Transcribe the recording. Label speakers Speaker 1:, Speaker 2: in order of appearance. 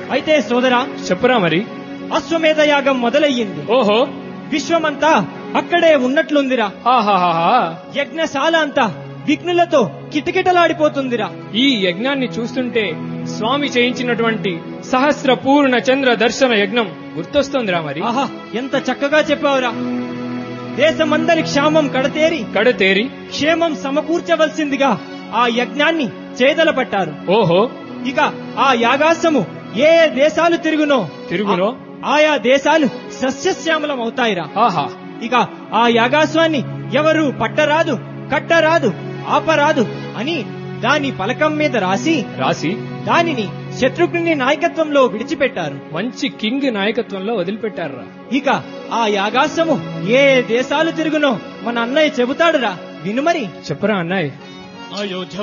Speaker 1: అయితే సోదరా
Speaker 2: చెప్పురా మరి
Speaker 1: అశ్వమేధ యాగం మొదలయ్యింది
Speaker 2: ఓహో
Speaker 1: విశ్వమంతా అక్కడే ఉన్నట్లుందిరా
Speaker 2: ఆహాహాహా
Speaker 1: యజ్ఞశాల అంతా విఘ్నులతో కిటకిటలాడిపోతుందిరా
Speaker 2: ఈ యజ్ఞాన్ని చూస్తుంటే స్వామి చేయించినటువంటి సహస్ర పూర్ణ చంద్ర దర్శన యజ్ఞం గుర్తొస్తోందిరా మరి
Speaker 1: ఆహా ఎంత చక్కగా చెప్పావురా దేశమందరి క్షామం కడతేరి
Speaker 2: కడతేరి
Speaker 1: క్షేమం సమకూర్చవలసిందిగా ఆ యజ్ఞాన్ని చేదల పట్టారు
Speaker 2: ఓహో
Speaker 1: ఇక ఆ యాగాసము ఏ ఏ దేశాలు తిరుగునో
Speaker 2: తిరుగునో?
Speaker 1: ఆ- ఆయా దేశాలు సస్యశ్యామలం అవుతాయిరా
Speaker 2: ఆహా
Speaker 1: ఇక ఆ యాగాస్వాన్ని ఎవరు పట్టరాదు కట్టరాదు ఆపరాదు అని దాని పలకం మీద రాసి
Speaker 2: రాసి
Speaker 1: దానిని శత్రుఘ్ని నాయకత్వంలో విడిచిపెట్టారు
Speaker 2: మంచి కింగ్ నాయకత్వంలో వదిలిపెట్టారురా
Speaker 1: ఇక ఆ యాగాసము ఏ ఏ దేశాలు తిరుగునో మన అన్నయ్య చెబుతాడురా వినుమరి
Speaker 2: చెప్పరా అన్నాయ్
Speaker 3: అయోధ్య